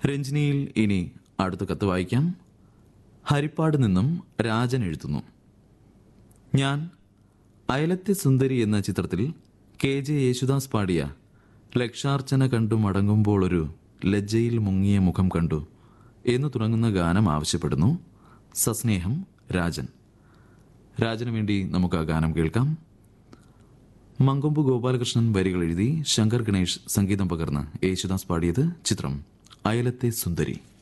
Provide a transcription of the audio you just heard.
രഞ്ജിനിയിൽ ഇനി അടുത്ത കത്ത് വായിക്കാം ഹരിപ്പാട് നിന്നും രാജൻ എഴുതുന്നു ഞാൻ അയലത്തെ സുന്ദരി എന്ന ചിത്രത്തിൽ കെ ജെ യേശുദാസ് പാടിയ ലക്ഷാർച്ചന കണ്ടു മടങ്ങുമ്പോൾ ഒരു ലജ്ജയിൽ മുങ്ങിയ മുഖം കണ്ടു എന്ന് തുടങ്ങുന്ന ഗാനം ആവശ്യപ്പെടുന്നു സസ്നേഹം രാജൻ രാജന് വേണ്ടി നമുക്ക് ആ ഗാനം കേൾക്കാം മങ്കൊമ്പ് ഗോപാലകൃഷ്ണൻ വരികൾ എഴുതി ശങ്കർ ഗണേഷ് സംഗീതം പകർന്ന് യേശുദാസ് പാടിയത് ചിത്രം അയലത്തെ സുന്ദരി